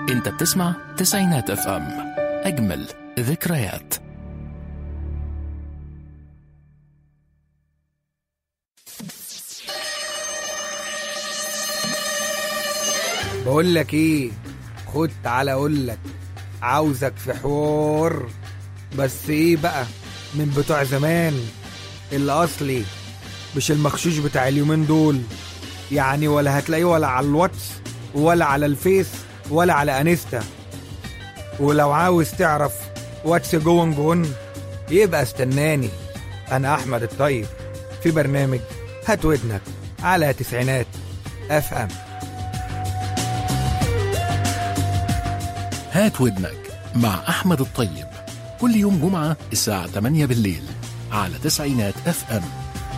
انت بتسمع تسعينات اف ام اجمل ذكريات بقول لك ايه خد تعالى اقول لك عاوزك في حوار بس ايه بقى من بتوع زمان اللي اصلي مش المخشوش بتاع اليومين دول يعني ولا هتلاقيه ولا على الواتس ولا على الفيس ولا على انستا ولو عاوز تعرف واتس جون جون يبقى استناني انا احمد الطيب في برنامج هات ودنك على تسعينات اف ام هات ودنك مع احمد الطيب كل يوم جمعة الساعة 8 بالليل على تسعينات اف ام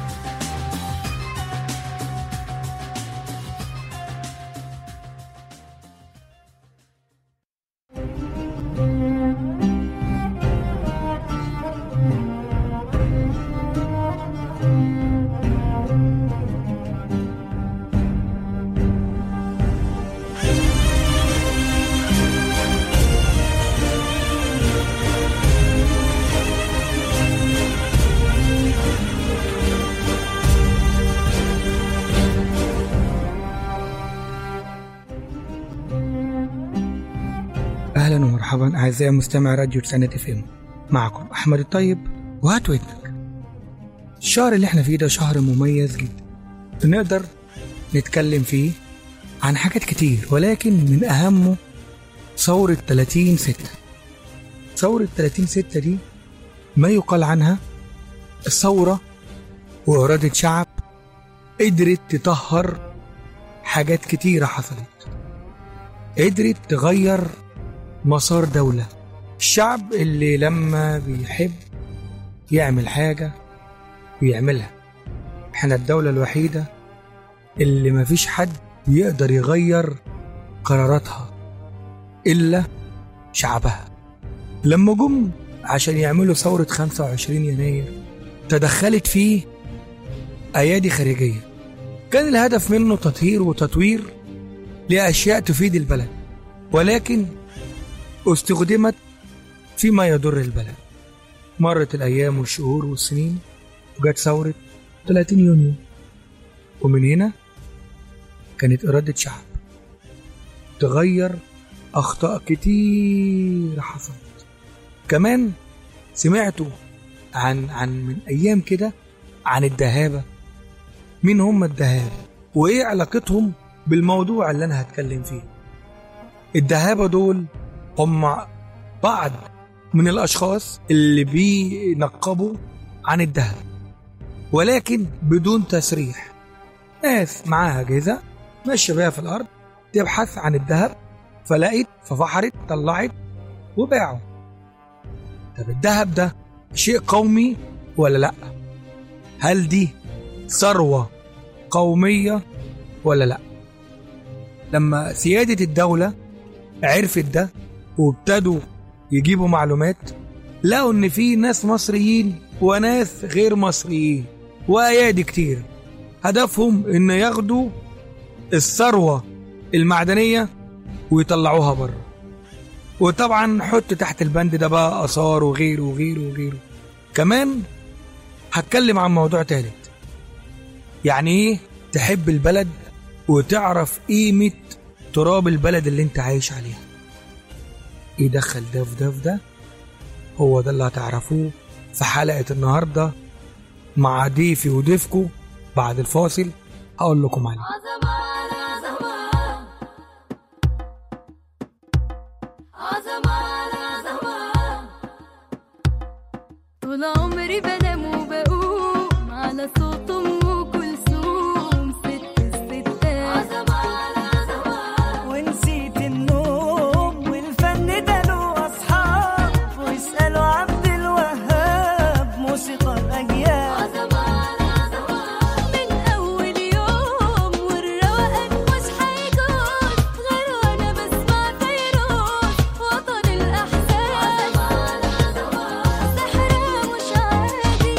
اهلا ومرحبا اعزائي مستمعي راديو تسعينات اف ام معكم احمد الطيب وهات ودنك الشهر اللي احنا فيه ده شهر مميز جدا نقدر نتكلم فيه عن حاجات كتير ولكن من اهمه ثورة 30 ستة ثورة 30 ستة دي ما يقال عنها الثورة وإرادة شعب قدرت تطهر حاجات كتيرة حصلت قدرت تغير مسار دولة الشعب اللي لما بيحب يعمل حاجة بيعملها احنا الدولة الوحيدة اللي مفيش حد يقدر يغير قراراتها إلا شعبها لما جم عشان يعملوا ثورة 25 يناير تدخلت فيه أيادي خارجية كان الهدف منه تطهير وتطوير لأشياء تفيد البلد ولكن استخدمت فيما يضر البلد مرت الأيام والشهور والسنين وجت ثورة 30 يونيو ومن هنا كانت إرادة شعب تغير أخطاء كتير حصلت كمان سمعتوا عن عن من أيام كده عن الدهابة مين هم الدهابة وإيه علاقتهم بالموضوع اللي أنا هتكلم فيه الدهابة دول هم بعض من الأشخاص اللي بينقبوا عن الذهب ولكن بدون تسريح ناس معاها أجهزة ماشية بيها في الأرض تبحث عن الذهب فلقيت ففحرت طلعت وباعوا طب الذهب ده شيء قومي ولا لأ؟ هل دي ثروة قومية ولا لأ؟ لما سيادة الدولة عرفت ده وابتدوا يجيبوا معلومات لقوا ان في ناس مصريين وناس غير مصريين وايادي كتير هدفهم ان ياخدوا الثروة المعدنية ويطلعوها بره وطبعا حط تحت البند ده بقى اثار وغيره وغيره وغيره كمان هتكلم عن موضوع تالت يعني ايه تحب البلد وتعرف قيمة تراب البلد اللي انت عايش عليها يدخل ده في ده في ده هو ده اللي هتعرفوه في حلقة النهاردة مع ضيفي وضيفكو بعد الفاصل هقول لكم عليه عزمان عزمان عزمان عزمان طول عمري بنام وبقوم على صوت ام كلثوم ست الستات عزمان عزمان ونسيت النوم والفن ده له أصحاب واسألوا عبد الوهاب موسيقى الأجيال عزمان عزمان من أول يوم والروقان مش هيجوز غير وأنا بسمع فيروز وطن الأحزان عزمان عزمان سحرها مش عادي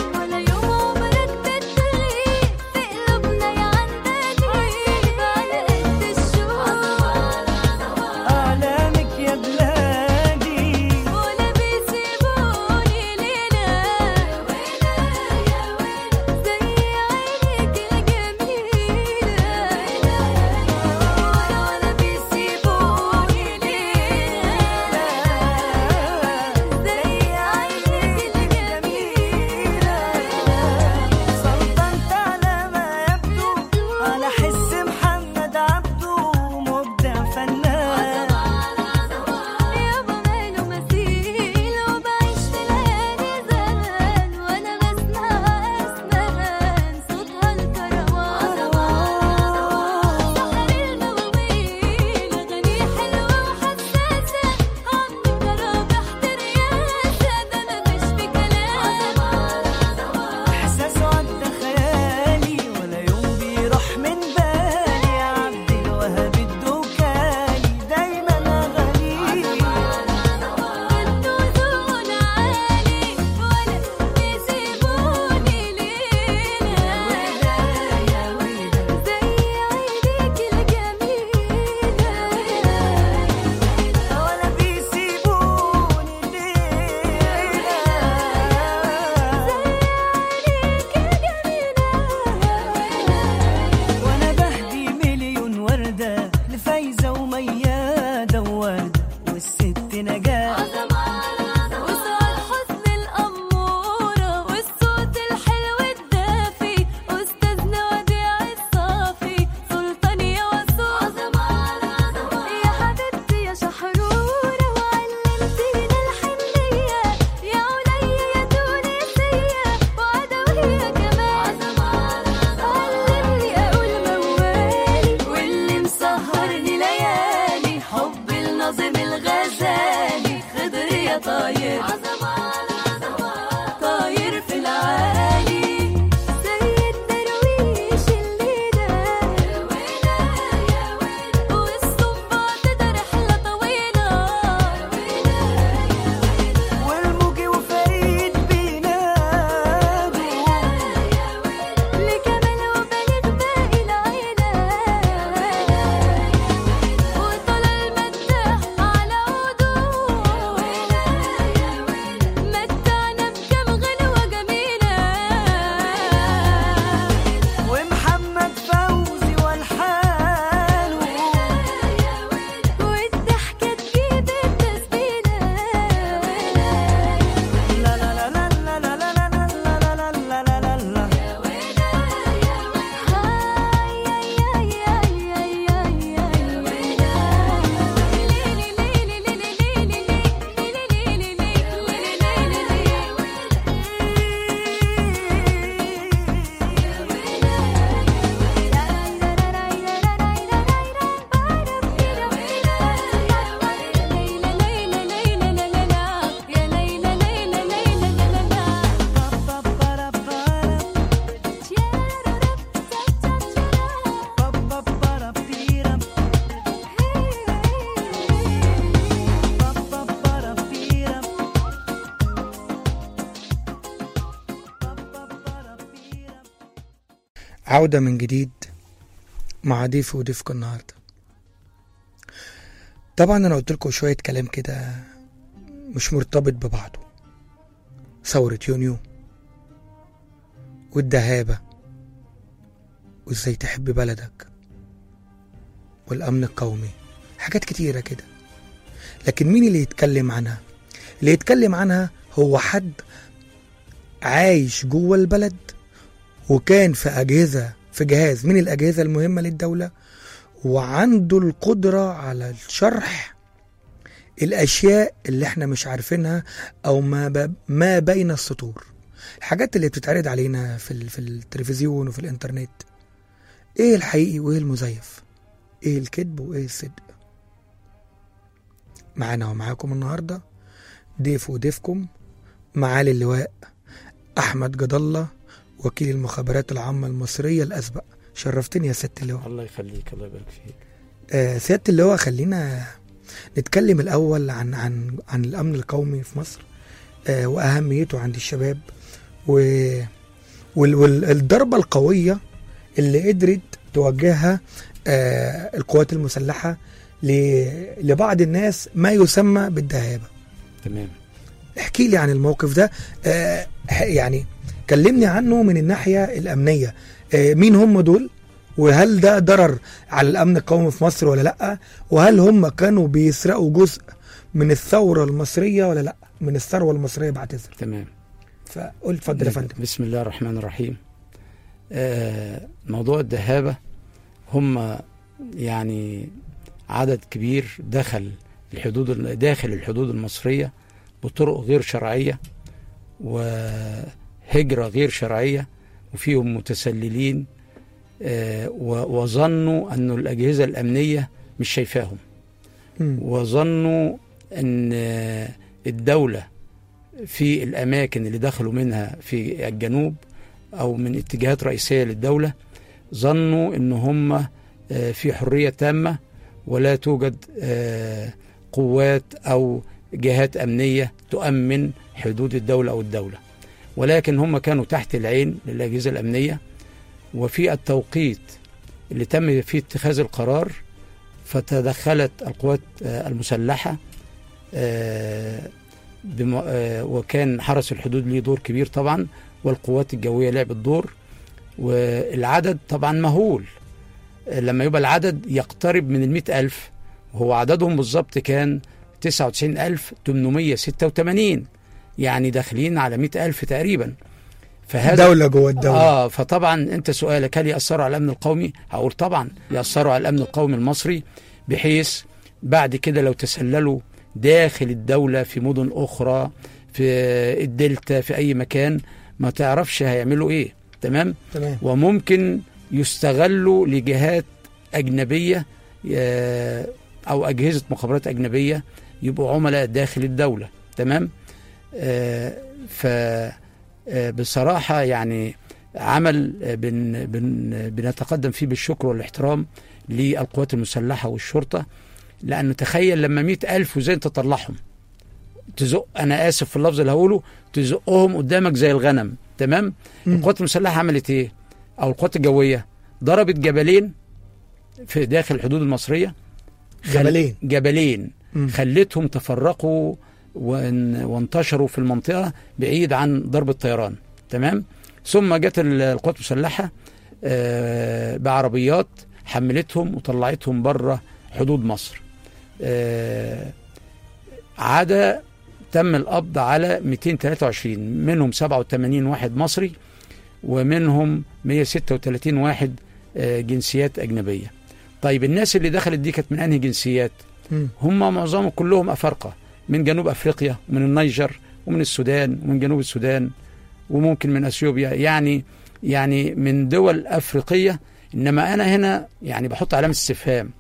عودة من جديد مع ضيفي وضيفكم النهاردة طبعا أنا قلت لكم شوية كلام كده مش مرتبط ببعضه ثورة يونيو والدهابة وازاي تحب بلدك والأمن القومي حاجات كتيرة كده لكن مين اللي يتكلم عنها اللي يتكلم عنها هو حد عايش جوه البلد وكان في أجهزة في جهاز من الأجهزة المهمة للدولة وعنده القدرة على الشرح الأشياء اللي احنا مش عارفينها أو ما, ب... ما بين السطور الحاجات اللي بتتعرض علينا في, ال... في التلفزيون وفي الإنترنت ايه الحقيقي وايه المزيف ايه الكذب وايه الصدق معانا ومعاكم النهارده ضيف وضيفكم معالي اللواء احمد جد الله وكيل المخابرات العامه المصريه الاسبق شرفتني يا سياده اللواء الله يخليك الله يبارك فيك آه سياده اللواء خلينا نتكلم الاول عن عن عن الامن القومي في مصر آه واهميته عند الشباب و وال- والضربه القويه اللي قدرت توجهها آه القوات المسلحه ل- لبعض الناس ما يسمى بالدهابه تمام احكي لي عن الموقف ده آه ح- يعني كلمني عنه من الناحية الأمنية آه مين هم دول وهل ده ضرر على الأمن القومي في مصر ولا لأ وهل هم كانوا بيسرقوا جزء من الثورة المصرية ولا لأ من الثروة المصرية بعتذر تمام فقول اتفضل يا فندم بسم الله الرحمن الرحيم آه موضوع الدهابة هم يعني عدد كبير دخل الحدود داخل الحدود المصرية بطرق غير شرعية وهجرة غير شرعية وفيهم متسللين آه و- وظنوا أن الأجهزة الأمنية مش شايفاهم مم. وظنوا ان الدولة في الأماكن اللي دخلوا منها في الجنوب أو من اتجاهات رئيسية للدولة ظنوا ان هم آه، في حرية تامة ولا توجد آه، قوات أو جهات أمنية تؤمن حدود الدولة أو الدولة ولكن هم كانوا تحت العين للأجهزة الأمنية وفي التوقيت اللي تم فيه اتخاذ القرار فتدخلت القوات آه، المسلحة آه، بم- آه، وكان حرس الحدود ليه دور كبير طبعا والقوات الجوية لعبت دور والعدد طبعا مهول آه، لما يبقى العدد يقترب من المئة ألف وهو عددهم بالظبط كان 99886 يعني داخلين على مئة ألف تقريبا فهذا دولة جوه الدولة اه فطبعا انت سؤالك هل ياثروا على الامن القومي؟ هقول طبعا ياثروا على الامن القومي المصري بحيث بعد كده لو تسللوا داخل الدوله في مدن اخرى في الدلتا في اي مكان ما تعرفش هيعملوا ايه تمام؟ تمام وممكن يستغلوا لجهات اجنبيه آه، او اجهزه مخابرات اجنبيه يبقوا عملاء داخل الدوله تمام؟ آه، ف آه، بصراحة يعني عمل آه، بن بن بنتقدم فيه بالشكر والاحترام للقوات المسلحة والشرطة لأنه تخيل لما مئة ألف وزي أنت تطلعهم تزق أنا آسف في اللفظ اللي هقوله تزقهم قدامك زي الغنم تمام مم. القوات المسلحة عملت إيه أو القوات الجوية ضربت جبلين في داخل الحدود المصرية خل- جبلين. جبلين مم. خلتهم تفرقوا وان- وانتشروا في المنطقة بعيد عن ضرب الطيران تمام ثم جت ال- القوات المسلحة آه، بعربيات حملتهم وطلعتهم بره حدود مصر آه، عدا تم القبض على 223 منهم 87 واحد مصري ومنهم 136 واحد آه، جنسيات أجنبية طيب الناس اللي دخلت دي كانت من أنهي جنسيات مم. هم معظمهم كلهم أفارقة من جنوب أفريقيا ومن النيجر ومن السودان ومن جنوب السودان وممكن من أثيوبيا يعني يعني من دول أفريقية إنما أنا هنا يعني بحط علامة استفهام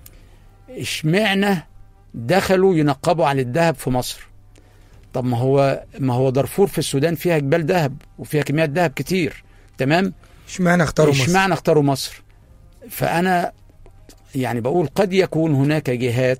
اشمعنى دخلوا ينقبوا عن الذهب في مصر طب ما هو ما هو دارفور في السودان فيها جبال ذهب وفيها كميات ذهب كتير تمام اشمعنى اختاروا مصر اشمعنى اختاروا مصر فانا يعني بقول قد يكون هناك جهات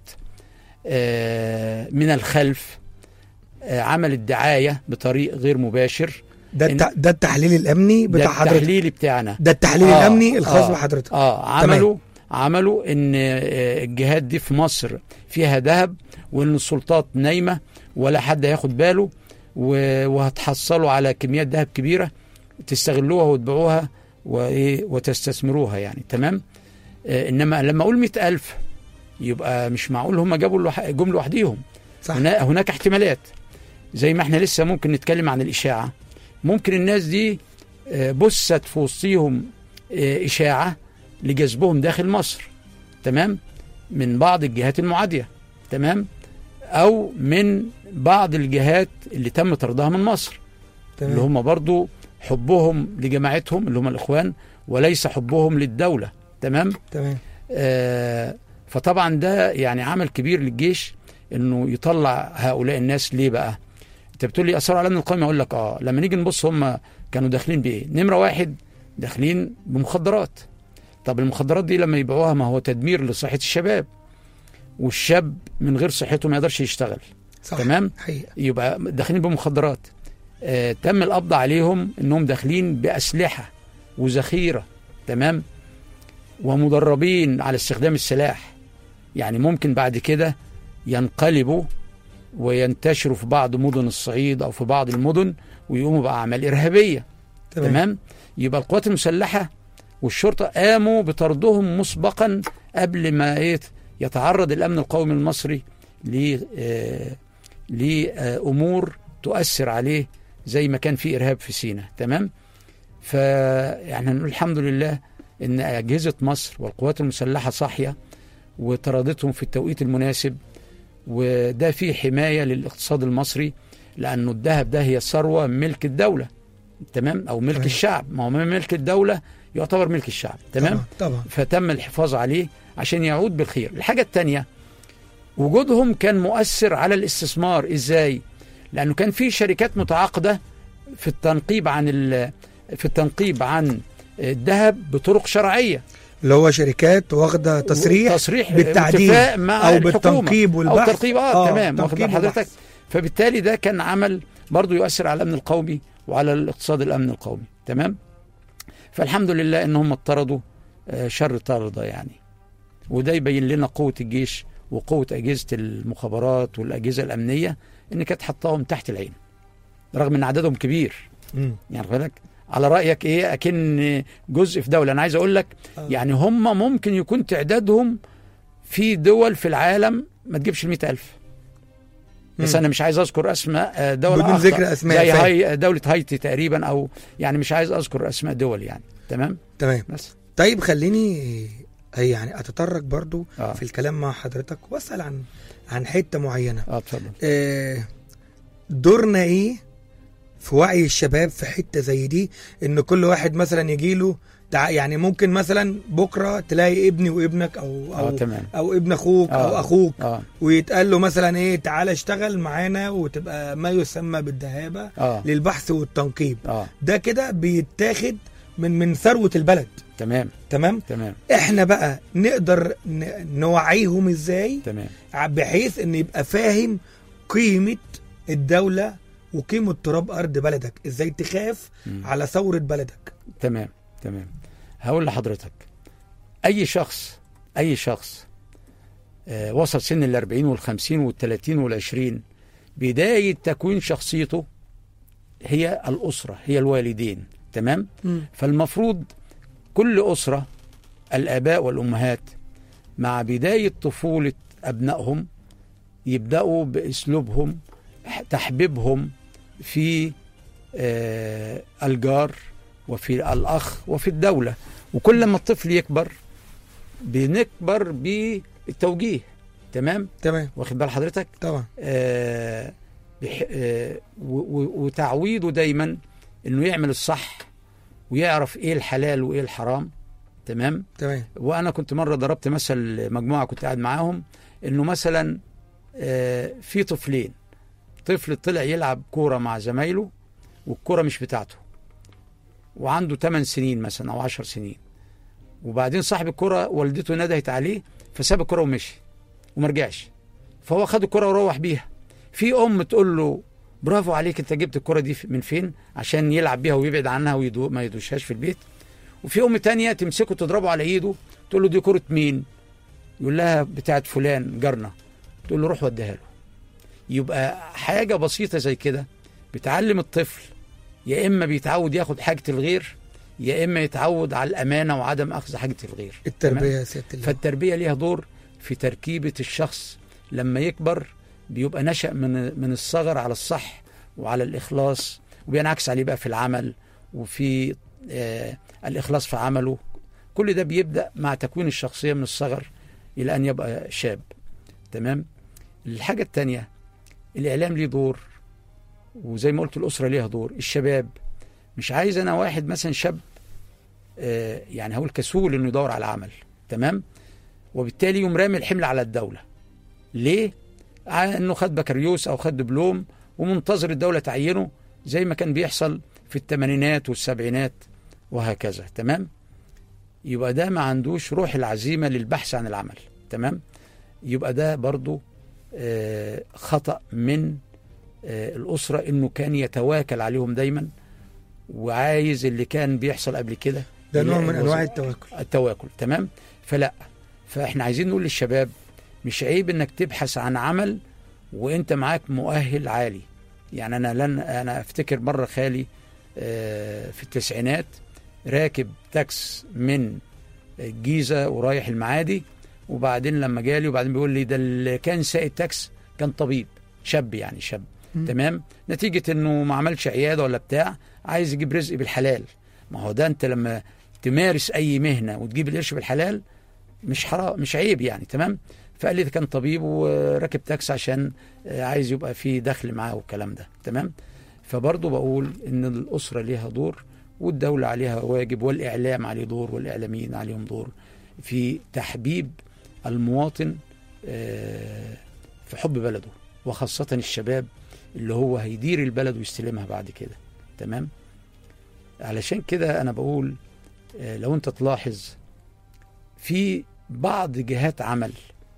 آه، من الخلف آه، عملت دعايه بطريق غير مباشر ده إن- الت... ده التحليل الامني ده بتاع حضرتك التحليل بتاعنا ده التحليل آه، الامني الخاص آه، بحضرتك اه عملوا عملوا ان آه، الجهات دي في مصر فيها ذهب وان السلطات نايمه ولا حد هياخد باله و- وهتحصلوا على كميات ذهب كبيره تستغلوها وتبيعوها وايه وتستثمروها يعني تمام آه انما لما اقول مئة ألف يبقى مش معقول هم جابوا الوح- جم لوحديهم صح هنا هناك احتمالات زي ما احنا لسه ممكن نتكلم عن الإشاعة ممكن الناس دي آه، بثت في وسطهم آه، إشاعة لجذبهم داخل مصر تمام من بعض الجهات المعادية تمام أو من بعض الجهات اللي تم طردها من مصر اللي تمام هم برضو حبهم لجماعتهم اللي هم الإخوان وليس حبهم للدولة تمام تمام آه، فطبعا ده يعني عمل كبير للجيش انه يطلع هؤلاء الناس ليه بقى انت بتقول لي اثروا على امن القومي اقول لك اه لما نيجي نبص هم كانوا داخلين بايه نمره واحد داخلين بمخدرات طب المخدرات دي لما يبيعوها ما هو تدمير لصحه الشباب والشاب من غير صحته ما يقدرش يشتغل صح تمام حقيقة يبقى داخلين بمخدرات آه تم القبض عليهم انهم داخلين باسلحه وذخيره تمام ومدربين على استخدام السلاح يعني ممكن بعد كده ينقلبوا وينتشروا في بعض مدن الصعيد او في بعض المدن ويقوموا باعمال ارهابيه تمام, تمام يبقى القوات المسلحه والشرطه قاموا بطردهم مسبقا قبل ما إيه يتعرض الامن القومي المصري ل آه، لامور تؤثر عليه زي ما كان في ارهاب في سيناء تمام فاحنا نقول الحمد لله ان اجهزه مصر والقوات المسلحه صاحيه وطردتهم في التوقيت المناسب وده فيه حمايه للاقتصاد المصري لانه الذهب ده هي ثروه ملك الدوله تمام او ملك تمام. الشعب ما هو ملك الدوله يعتبر ملك الشعب تمام طبعا, طبعا. فتم الحفاظ عليه عشان يعود بالخير الحاجة التانية وجودهم كان مؤثر على الاستثمار ازاي لانه كان في شركات متعاقدة في التنقيب عن ال- في التنقيب عن الذهب بطرق شرعية اللي هو شركات واخده تصريح تصريح بالتعدين واتفاق مع او الحكومة. بالتنقيب او والبحث التنقيب اه, تمام واخد تنقيب بال حضرتك وبحث. فبالتالي ده كان عمل برضه يؤثر على الامن القومي وعلى الاقتصاد الامن القومي تمام فالحمد لله ان هم اطردوا آه، شر طردة يعني وده يبين لنا قوة الجيش وقوة أجهزة المخابرات والأجهزة الأمنية إن كانت حطاهم تحت العين رغم إن عددهم كبير مم. يعني خد بالك على رأيك إيه أكن جزء في دولة أنا عايز أقول لك آه. يعني هم ممكن يكون تعدادهم في دول في العالم ما تجيبش المئة ألف بس مم. أنا مش عايز أذكر أسماء آه، دول بدون أخطر. ذكر أسماء، زي فاهم. هاي دولة هايتي تقريبا أو يعني مش عايز أذكر أسماء دول يعني تمام تمام بس طيب خليني يعني اتطرق برضو آه. في الكلام مع حضرتك واسال عن عن حته معينه اه اتفضل آه، دورنا ايه في وعي الشباب في حته زي دي ان كل واحد مثلا يجي له تع... يعني ممكن مثلا بكره تلاقي ابني وابنك او اه او تمام او ابن اخوك او آه. اخوك اه ويتقال له مثلا ايه تعالى اشتغل معانا وتبقى ما يسمى بالدهابه اه للبحث والتنقيب اه ده كده بيتاخد من من ثروه البلد تمام تمام تمام احنا بقى نقدر ن- نوعيهم ازاي تمام بحيث ان يبقى فاهم قيمه الدوله وقيمه تراب ارض بلدك ازاي تخاف مم. على ثوره بلدك تمام تمام هقول لحضرتك اي شخص اي شخص آه وصل سن ال 40 وال 50 وال 30 وال 20 بدايه تكوين شخصيته هي الاسره هي الوالدين تمام فالمفروض كل اسره الاباء والامهات مع بدايه طفوله ابنائهم يبداوا باسلوبهم تحبيبهم في آه، الجار وفي الاخ وفي الدوله وكل ما الطفل يكبر بنكبر بالتوجيه تمام تمام واخد بال حضرتك طبعا آه بح آه و- و- وتعويده دايما انه يعمل الصح ويعرف ايه الحلال وايه الحرام تمام تمام وانا كنت مره ضربت مثل مجموعه كنت قاعد معاهم انه مثلا آه، في طفلين طفل طلع يلعب كوره مع زمايله والكوره مش بتاعته وعنده 8 سنين مثلا او 10 سنين وبعدين صاحب الكوره والدته ندهت عليه فساب الكوره ومشي وما رجعش فهو خد الكوره وروح بيها في ام تقول له برافو عليك انت جبت الكره دي من فين عشان يلعب بيها ويبعد عنها ويدو ما يدوشهاش في البيت وفي ام تانية تمسكه تضربه على ايده تقول له دي كره مين يقول لها بتاعت فلان جارنا تقول له روح وديها له يبقى حاجه بسيطه زي كده بتعلم الطفل يا اما بيتعود ياخد حاجه الغير يا اما يتعود على الامانه وعدم اخذ حاجه الغير التربيه يا سياده الله فالتربيه ليها دور في تركيبه الشخص لما يكبر بيبقى نشأ من من الصغر على الصح وعلى الاخلاص وبينعكس عليه بقى في العمل وفي آه الاخلاص في عمله كل ده بيبدا مع تكوين الشخصيه من الصغر الى ان يبقى شاب تمام الحاجه الثانيه الاعلام ليه دور وزي ما قلت الاسره ليها دور الشباب مش عايز انا واحد مثلا شاب آه يعني هقول كسول انه يدور على عمل تمام وبالتالي يقوم رامي الحمل على الدوله ليه ع- انه خد بكالوريوس او خد دبلوم ومنتظر الدوله تعينه زي ما كان بيحصل في الثمانينات والسبعينات وهكذا تمام يبقى ده ما عندوش روح العزيمه للبحث عن العمل تمام يبقى ده برضو آه، خطأ من آه، الأسرة إنه كان يتواكل عليهم دايما وعايز اللي كان بيحصل قبل كده ده نوع يلاقي من انواع الوظيفة. التواكل التواكل تمام فلا فاحنا عايزين نقول للشباب مش عيب انك تبحث عن عمل وانت معاك مؤهل عالي يعني انا لن انا افتكر مره خالي آه، في التسعينات راكب تاكس من الجيزه ورايح المعادي وبعدين لما جالي وبعدين بيقول لي ده اللي كان سايق التاكس كان طبيب شاب يعني شاب مم. تمام نتيجه انه ما عملش عياده ولا بتاع عايز يجيب رزق بالحلال ما هو ده انت لما تمارس اي مهنه وتجيب القرش بالحلال مش حرام مش عيب يعني تمام فقال لي ده كان طبيب وراكب تاكس عشان آه، عايز يبقى في دخل معاه والكلام ده تمام فبرضه بقول ان الاسره ليها دور والدوله عليها واجب والاعلام عليه دور والاعلاميين عليهم دور في تحبيب المواطن آه، في حب بلده وخاصه الشباب اللي هو هيدير البلد ويستلمها بعد كده تمام علشان كده انا بقول آه، لو انت تلاحظ في بعض جهات عمل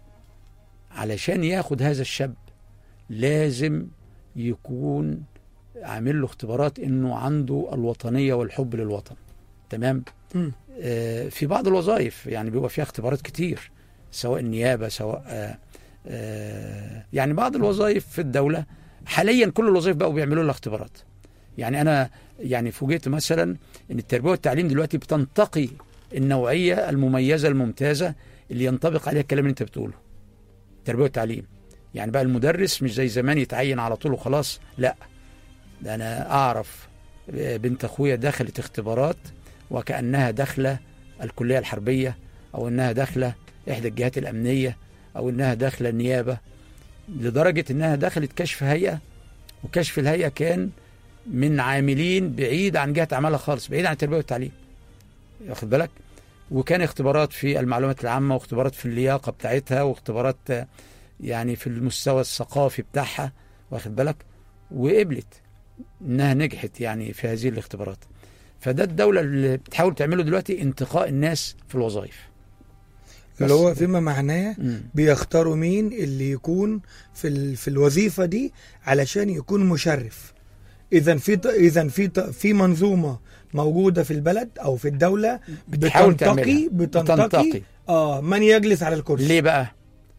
علشان ياخد هذا الشاب لازم يكون عامل له اختبارات انه عنده الوطنيه والحب للوطن تمام مم. آه في بعض الوظائف يعني بيبقى فيها اختبارات كتير سواء النيابه سواء آه آه يعني بعض الوظائف في الدوله حاليا كل الوظائف بقوا بيعملوا لها اختبارات يعني انا يعني فوجئت مثلا ان التربيه والتعليم دلوقتي بتنتقي النوعيه المميزه الممتازه اللي ينطبق عليها الكلام اللي انت بتقوله التربيه والتعليم يعني بقى المدرس مش زي زمان يتعين على طول وخلاص لا ده انا اعرف بنت اخويا دخلت اختبارات وكانها داخله الكليه الحربيه او انها داخله احدى الجهات الامنيه او انها داخله النيابه لدرجه انها دخلت كشف هيئه وكشف الهيئه كان من عاملين بعيد عن جهه عملها خالص بعيد عن التربيه والتعليم واخد بالك وكان اختبارات في المعلومات العامه واختبارات في اللياقه بتاعتها واختبارات آه، يعني في المستوى الثقافي بتاعها واخد بالك وقبلت انها نجحت يعني في هذه الاختبارات فده الدوله اللي بتحاول تعمله دلوقتي انتقاء الناس في الوظائف اللي بس. هو فيما معناه مم. بيختاروا مين اللي يكون في ال... في الوظيفه دي علشان يكون مشرف اذا في ط- اذا في ط- في منظومه موجوده في البلد او في الدوله بتحاول بتنتقي تعملها. بتنتقي بتنتقي. اه من يجلس على الكرسي ليه بقى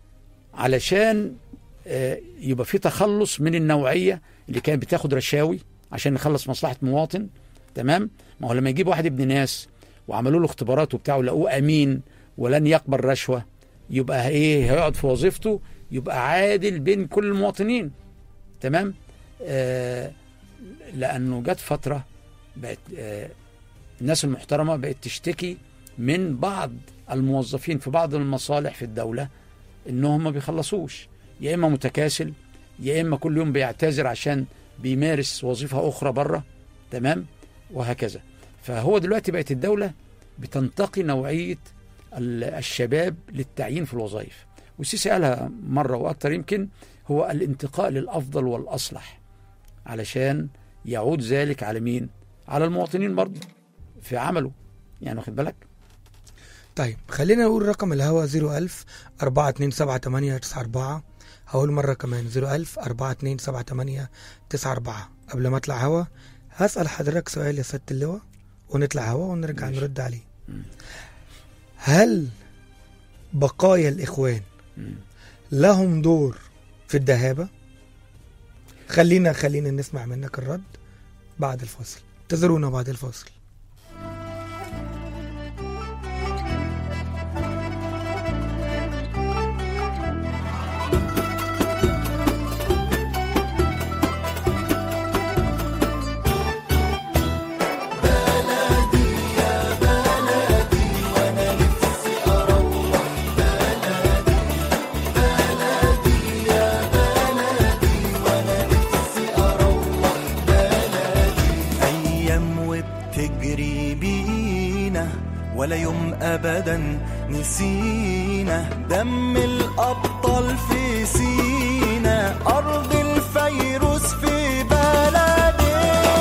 علشان آه، يبقى في تخلص من النوعيه اللي كانت بتاخد رشاوي عشان نخلص مصلحه مواطن تمام ما هو لما يجيب واحد ابن ناس وعملوا له اختبارات وبتاع ولقوه امين ولن يقبل رشوه يبقى ايه هيقعد في وظيفته يبقى عادل بين كل المواطنين تمام آه لانه جت فتره بقت آه الناس المحترمه بقت تشتكي من بعض الموظفين في بعض المصالح في الدوله انهم ما بيخلصوش يا اما متكاسل يا اما كل يوم بيعتذر عشان بيمارس وظيفه اخرى بره تمام وهكذا فهو دلوقتي بقت الدوله بتنتقي نوعيه ال- الشباب للتعيين في الوظائف والسيسي قالها مره واكثر يمكن هو الانتقاء للافضل والاصلح علشان يعود ذلك على مين؟ على المواطنين برضه في عمله يعني واخد بالك؟ طيب خلينا نقول رقم الهوا 01000 427 894 هقول مرة كمان 01000 4278 94 قبل ما اطلع هوا هسأل حضرتك سؤال يا سيادة اللواء ونطلع هوا ونرجع ماشي. نرد عليه هل بقايا الإخوان مم. لهم دور في الدهابة خلينا خلينا نسمع منك الرد بعد الفاصل انتظرونا بعد الفاصل أيام وبتجري بينا ولا يوم أبدا نسينا دم الأبطال في سينا أرض الفيروس في بلدي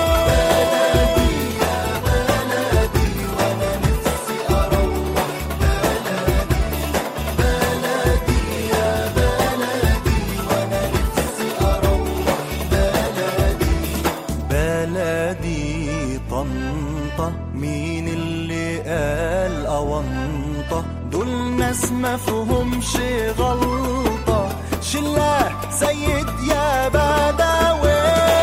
بلدي طنطا مين اللي قال أونطة دول ناس مفهومش غلطة شلاه سيد يا بدوي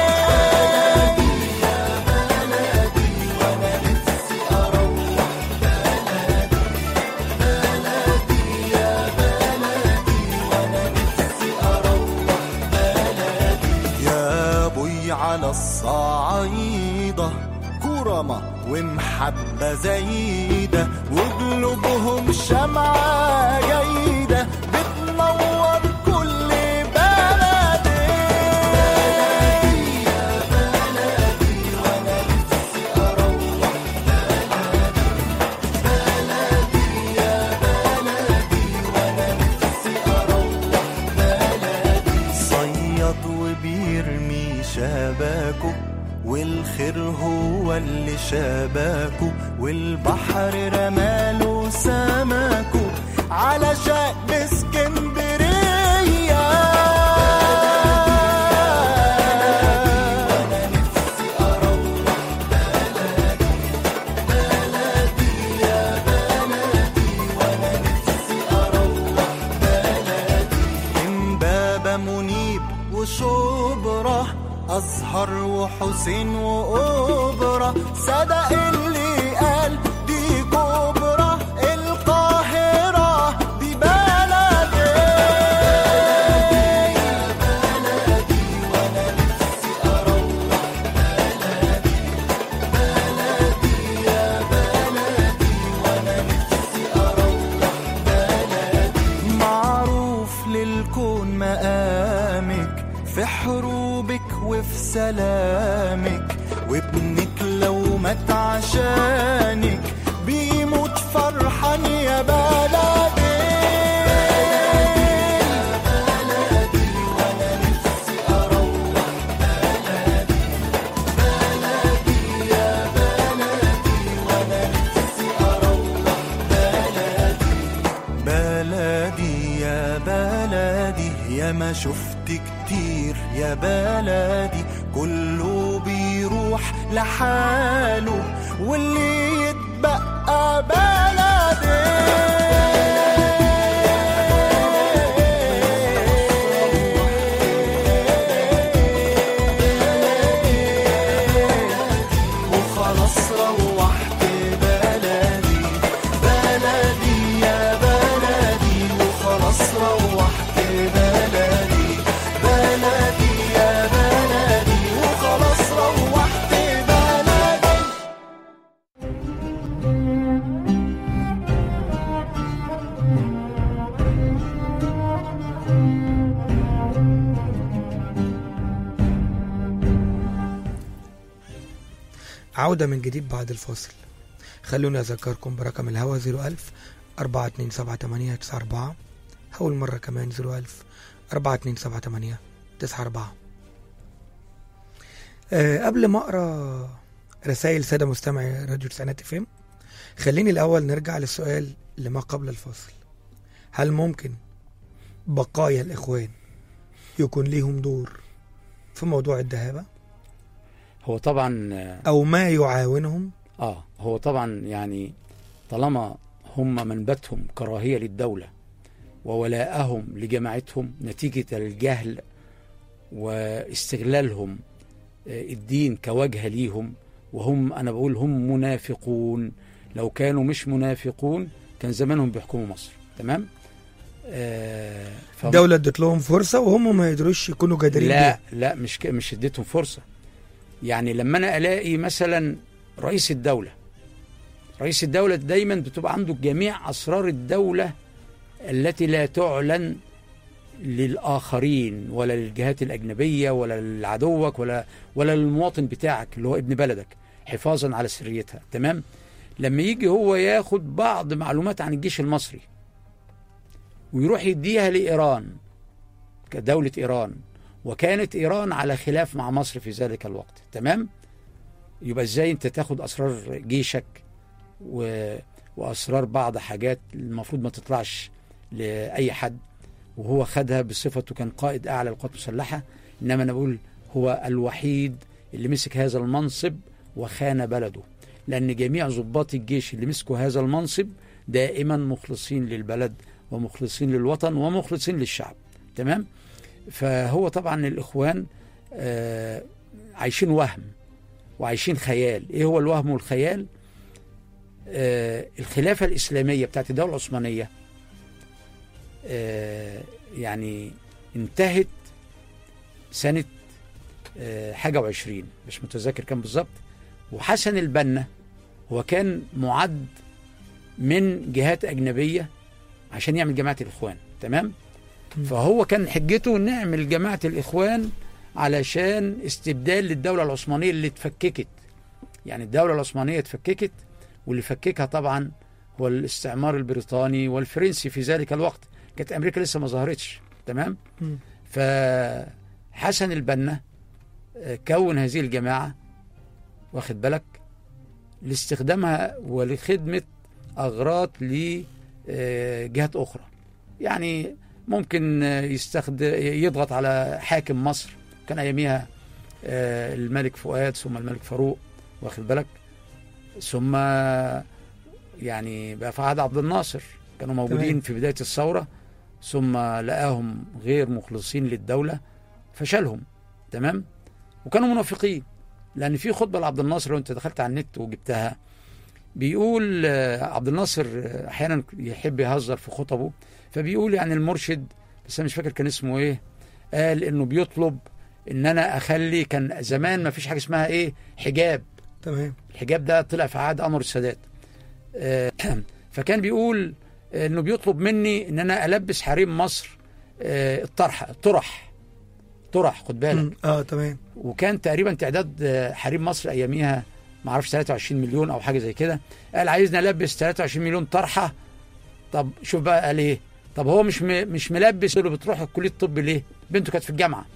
يا بوي على الصعيدة كرمة ومحبة زايدة وقلوبهم شمعة جيدة بتنور كل بلدي صياد وبيرمي شباكه والخير هو اللي شباكه والبحر رماله سمكه على شق اسكندريه امبابة منيب وشبرة أزهر وحسين وأوبرا صدق اللي قال دي كبرى القاهرة دي بلدي معروف للكون مقامك في حروبك وفي سلامك وابنك لو مات عشانك بيموت فرحان يا بلدي بلدي يا بلدي يا ما شفت كتير يا بلدي كله بيروح لحاله واللي يتبقى بلدي وخلاص روحت بلدي بلدي يا بلدي وخلاص روحت بلدي بلدي يا بلدي وخلاص روحت بلدي عودة من جديد بعد الفاصل خلوني أذكركم برقم الهوا 01000 4278 هقول مرة كمان 01000 4278 94 أه قبل ما أقرأ رسائل سادة مستمعي راديو تسعينات فيم خليني الأول نرجع للسؤال لما قبل الفاصل هل ممكن بقايا الإخوان يكون ليهم دور في موضوع الدهابة هو طبعا آه، أو ما يعاونهم اه هو طبعا يعني طالما هم منبتهم كراهيه للدوله وولاءهم لجماعتهم نتيجه الجهل واستغلالهم آه، الدين كوجه ليهم وهم انا بقول هم منافقون لو كانوا مش منافقون كان زمانهم بيحكموا مصر تمام آه فهم- الدولة ادت لهم فرصة وهم ما يقدروش يكونوا جادرين لا بيها. لا مش ك- مش اديتهم فرصه يعني لما انا الاقي مثلا رئيس الدوله رئيس الدوله دايما بتبقى عنده جميع اسرار الدوله التي لا تعلن للاخرين ولا للجهات الاجنبيه ولا لعدوك ولا ولا للمواطن بتاعك اللي هو ابن بلدك حفاظا على سريتها تمام لما يجي هو ياخد بعض معلومات عن الجيش المصري ويروح يديها لايران كدوله ايران وكانت ايران على خلاف مع مصر في ذلك الوقت تمام يبقى ازاي انت تاخد اسرار جيشك و... واسرار بعض حاجات المفروض ما تطلعش لاي حد وهو خدها بصفته كان قائد اعلى للقوات المسلحه انما انا بقول هو الوحيد اللي مسك هذا المنصب وخان بلده لان جميع ضباط الجيش اللي مسكوا هذا المنصب دائما مخلصين للبلد ومخلصين للوطن ومخلصين للشعب تمام فهو طبعا الاخوان آه عايشين وهم وعايشين خيال ايه هو الوهم والخيال آه الخلافه الاسلاميه بتاعت الدوله العثمانيه آه يعني انتهت سنه آه حاجه وعشرين مش متذكر كام بالظبط وحسن البنا هو كان معد من جهات اجنبيه عشان يعمل جماعه الاخوان تمام فهو كان حجته نعمل جماعه الاخوان علشان استبدال للدوله العثمانيه اللي اتفككت يعني الدوله العثمانيه اتفككت واللي فككها طبعا هو الاستعمار البريطاني والفرنسي في ذلك الوقت كانت امريكا لسه ما ظهرتش تمام مم. فحسن البنا آه، كون هذه الجماعه واخد بالك لاستخدامها ولخدمه اغراض لجهات اخرى يعني ممكن آه، يستخدم يضغط على حاكم مصر كان اياميها آه، الملك فؤاد ثم الملك فاروق واخد بالك ثم يعني بقى في عهد عبد الناصر كانوا موجودين تمام. في بدايه الثوره ثم لقاهم غير مخلصين للدوله فشلهم تمام وكانوا منافقين لان في خطبه لعبد الناصر لو انت دخلت على النت وجبتها بيقول آه، عبد الناصر آه، احيانا يحب يهزر في خطبه فبيقول يعني المرشد بس انا مش فاكر كان اسمه ايه قال انه بيطلب ان انا اخلي كان زمان ما فيش حاجه اسمها ايه حجاب تمام الحجاب ده طلع في عهد انور السادات آه، فكان بيقول انه بيطلب مني ان انا البس حريم مصر آه، الطرحه الطرح طرح خد بالك مم. اه تمام وكان تقريبا تعداد آه، حريم مصر اياميها ما اعرفش 23 مليون او حاجه زي كده قال عايزني البس 23 مليون طرحه طب شوف بقى قال ايه طب هو مش م- مش ملبس اللي بتروح كليه الطب ليه بنته كانت في الجامعه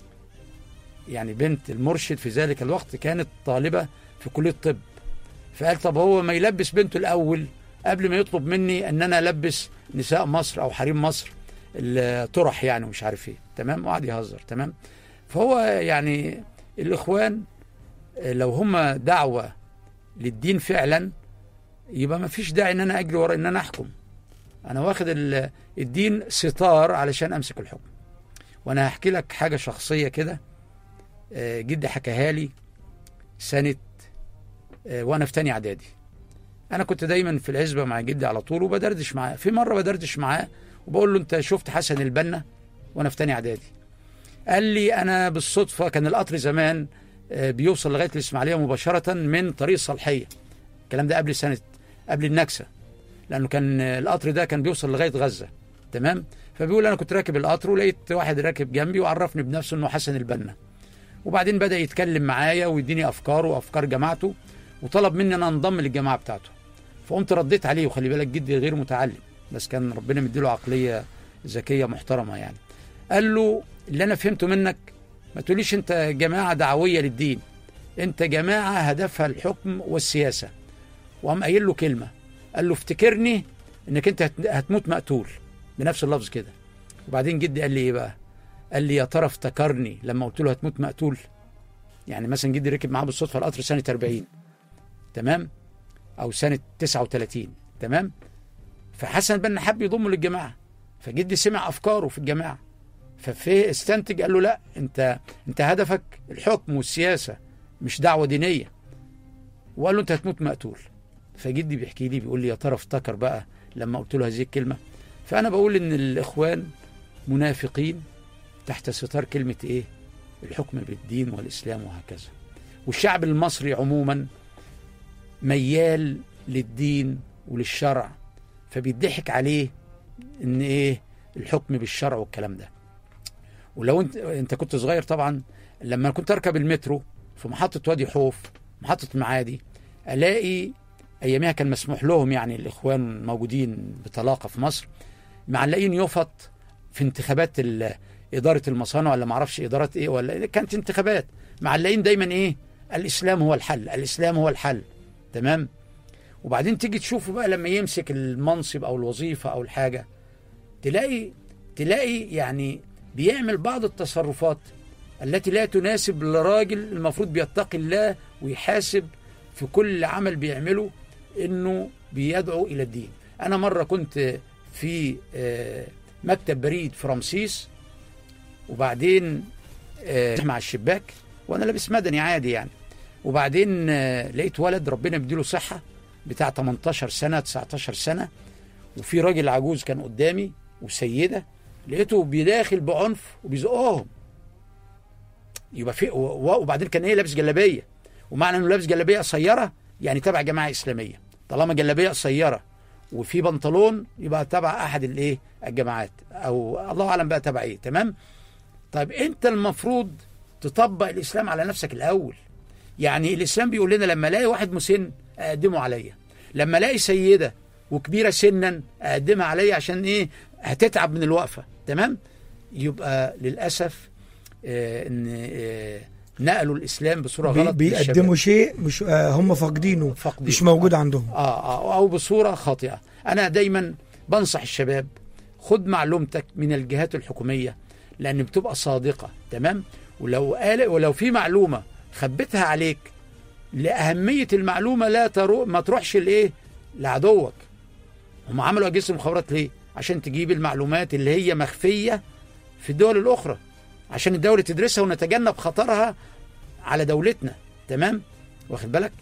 يعني بنت المرشد في ذلك الوقت كانت طالبه في كليه الطب فقال طب هو ما يلبس بنته الاول قبل ما يطلب مني ان انا البس نساء مصر او حريم مصر الطرح يعني ومش عارف ايه تمام وقعد يهزر تمام فهو يعني الاخوان لو هم دعوه للدين فعلا يبقى ما فيش داعي ان انا اجري ورا ان انا احكم انا واخد ال- الدين ستار علشان امسك الحكم وانا هحكي لك حاجه شخصيه كده آه، جدي حكاها لي سنه آه، وانا في تاني اعدادي انا كنت دايما في العزبه مع جدي على طول وبدردش معاه في مره بدردش معاه وبقول له انت شفت حسن البنا وانا في تاني اعدادي قال لي انا بالصدفه كان القطر زمان آه، بيوصل لغايه الاسماعيليه مباشره من طريق الصالحيه الكلام ده قبل سنه قبل النكسه لانه كان آه، القطر ده كان بيوصل لغايه غزه تمام فبيقول انا كنت راكب القطر ولقيت واحد راكب جنبي وعرفني بنفسه انه حسن البنا وبعدين بدا يتكلم معايا ويديني افكاره وافكار جماعته وطلب مني ان انضم للجماعه بتاعته فقمت رديت عليه وخلي بالك جدي غير متعلم بس كان ربنا مديله عقليه ذكيه محترمه يعني قال له اللي انا فهمته منك ما تقوليش انت جماعه دعويه للدين انت جماعه هدفها الحكم والسياسه وقام قايل له كلمه قال له افتكرني انك انت هت- هتموت مقتول بنفس اللفظ كده وبعدين جدي قال لي ايه بقى قال لي يا ترى افتكرني لما قلت له هتموت مقتول يعني مثلا جدي ركب معاه بالصدفه القطر سنه 40 تمام او سنه 39 تمام فحسن البنا حب يضمه للجماعه فجدي سمع افكاره في الجماعه ففي استنتج قال له لا انت انت هدفك الحكم والسياسه مش دعوه دينيه وقال له انت هتموت مقتول فجدي بيحكي لي بيقول لي يا ترى افتكر بقى لما قلت له هذه الكلمه فانا بقول ان الاخوان منافقين تحت ستار كلمه ايه الحكم بالدين والاسلام وهكذا والشعب المصري عموما ميال للدين وللشرع فبيضحك عليه ان ايه الحكم بالشرع والكلام ده ولو انت انت كنت صغير طبعا لما كنت اركب المترو في محطه وادي خوف محطه المعادي الاقي ايامها كان مسموح لهم يعني الاخوان موجودين بطلاقه في مصر معلقين يفط في انتخابات ال- اداره المصانع ولا ما اعرفش اداره ايه ولا كانت انتخابات معلقين دايما ايه الاسلام هو الحل الاسلام هو الحل تمام وبعدين تيجي تشوفه بقى لما يمسك المنصب او الوظيفه او الحاجه تلاقي تلاقي يعني بيعمل بعض التصرفات التي لا تناسب لراجل المفروض بيتقي الله ويحاسب في كل عمل بيعمله انه بيدعو الى الدين انا مره كنت في آه، مكتب بريد في رمسيس وبعدين آه، مع الشباك وانا لابس مدني عادي يعني وبعدين آه، لقيت ولد ربنا يديله صحه بتاع 18 سنه 19 سنه وفي راجل عجوز كان قدامي وسيده لقيته بيداخل بعنف وبيزقهم يبقى في و- و- وبعدين كان ايه لابس جلابيه ومعنى انه لابس جلابيه قصيره يعني تبع جماعه اسلاميه طالما جلابيه قصيره وفي بنطلون يبقى تبع احد الايه الجماعات او الله اعلم بقى تبع ايه تمام طيب انت المفروض تطبق الاسلام على نفسك الاول يعني الاسلام بيقول لنا لما الاقي واحد مسن اقدمه عليا لما الاقي سيده وكبيره سنا اقدمها عليا عشان ايه هتتعب من الوقفه تمام يبقى للاسف آه ان آه نقلوا الاسلام بصوره بي غلط بيقدموا للشباب. شيء مش آه هم فاقدينه فاقدين. مش موجود عندهم آه, آه او بصوره خاطئه انا دايما بنصح الشباب خد معلومتك من الجهات الحكوميه لان بتبقى صادقه تمام ولو قال ولو في معلومه خبيتها عليك لاهميه المعلومه لا ترو ما تروحش لايه لعدوك هم عملوا اجهزه المخابرات ليه عشان تجيب المعلومات اللي هي مخفيه في الدول الاخرى عشان الدوله تدرسها ونتجنب خطرها على دولتنا تمام واخد بالك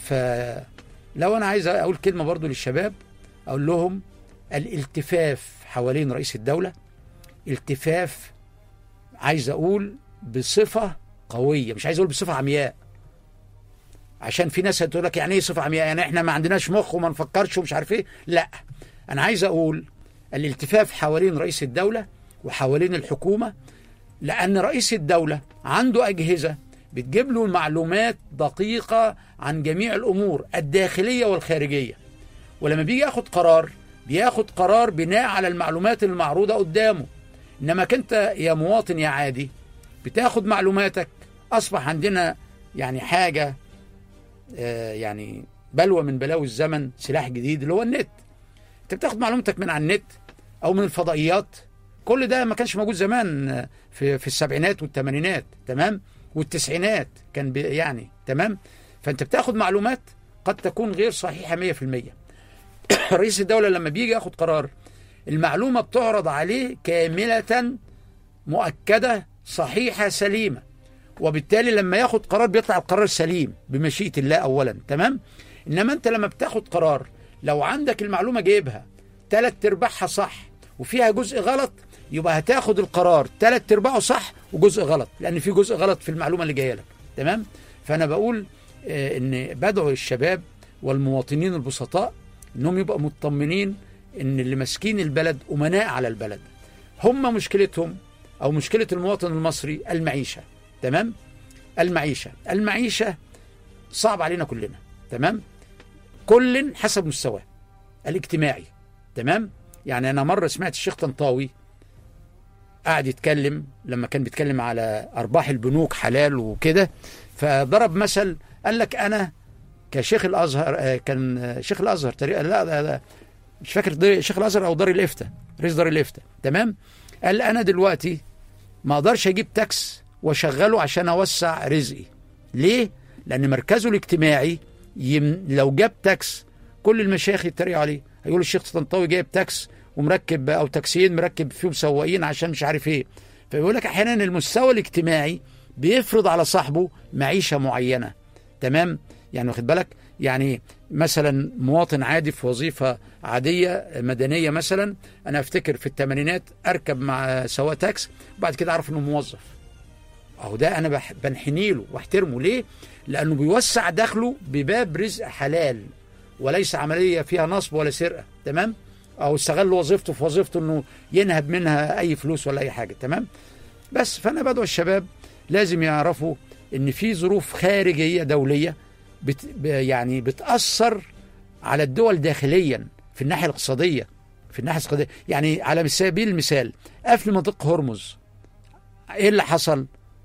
فلو انا عايز اقول كلمه برضو للشباب اقول لهم الالتفاف حوالين رئيس الدوله التفاف عايز اقول بصفه قويه مش عايز اقول بصفه عمياء عشان في ناس هتقول لك يعني ايه صفه عمياء يعني احنا ما عندناش مخ وما نفكرش ومش عارف ايه لا انا عايز اقول الالتفاف حوالين رئيس الدوله وحوالين الحكومه لان رئيس الدوله عنده اجهزه بتجيب له معلومات دقيقه عن جميع الامور الداخليه والخارجيه ولما بيجي ياخد قرار بياخد قرار بناء على المعلومات المعروضه قدامه انما انت يا مواطن يا عادي بتاخد معلوماتك اصبح عندنا يعني حاجه آه، يعني بلوى من بلاوي الزمن سلاح جديد اللي هو النت انت بتاخد معلومتك من على النت او من الفضائيات كل ده ما كانش موجود زمان آه، في في السبعينات والثمانينات تمام والتسعينات كان بي- يعني تمام فانت بتاخد معلومات قد تكون غير صحيحه 100% رئيس الدوله لما بيجي ياخد قرار المعلومه بتعرض عليه كامله مؤكده صحيحه سليمه وبالتالي لما ياخد قرار بيطلع القرار سليم بمشيئه الله اولا تمام انما انت لما بتاخد قرار لو عندك المعلومه جايبها ثلاث ارباعها صح وفيها جزء غلط يبقى هتاخد القرار ثلاث ارباعه صح وجزء غلط لان في جزء غلط في المعلومه اللي جايه لك تمام فانا بقول آه، ان بدعو الشباب والمواطنين البسطاء انهم يبقوا مطمنين ان اللي ماسكين البلد امناء على البلد هم مشكلتهم او مشكله المواطن المصري المعيشه تمام المعيشه المعيشه صعب علينا كلنا تمام كل حسب مستواه الاجتماعي تمام يعني انا مره سمعت الشيخ طنطاوي قاعد يتكلم لما كان بيتكلم على ارباح البنوك حلال وكده فضرب مثل قال لك انا كشيخ الازهر آه، كان آه، شيخ الازهر تقريبا لا لا لا مش فاكر دار- شيخ الازهر او دار الافتاء رئيس دار الافتاء تمام قال انا دلوقتي ما اقدرش اجيب تاكس واشغله عشان اوسع رزقي ليه لان مركزه الاجتماعي يم... لو جاب تاكس كل المشايخ يتريقوا عليه هيقول الشيخ طنطاوي جايب تاكس ومركب او تاكسيين مركب فيهم سواقين عشان مش عارف ايه فبيقول لك احيانا المستوى الاجتماعي بيفرض على صاحبه معيشه معينه تمام يعني واخد بالك يعني مثلا مواطن عادي في وظيفه عاديه مدنيه مثلا انا افتكر في الثمانينات اركب مع سواق تاكس وبعد كده اعرف انه موظف اهو ده انا بح- بنحني له واحترمه ليه لانه بيوسع دخله بباب رزق حلال وليس عمليه فيها نصب ولا سرقه تمام او استغل وظيفته في وظيفته انه ينهب منها اي فلوس ولا اي حاجه تمام بس فانا بدعو الشباب لازم يعرفوا ان في ظروف خارجيه دوليه بت ب- يعني بتاثر على الدول داخليا في الناحيه الاقتصاديه في الناحيه الاقتصاديه يعني على سبيل المثال قفل منطقه هرمز ايه اللي حصل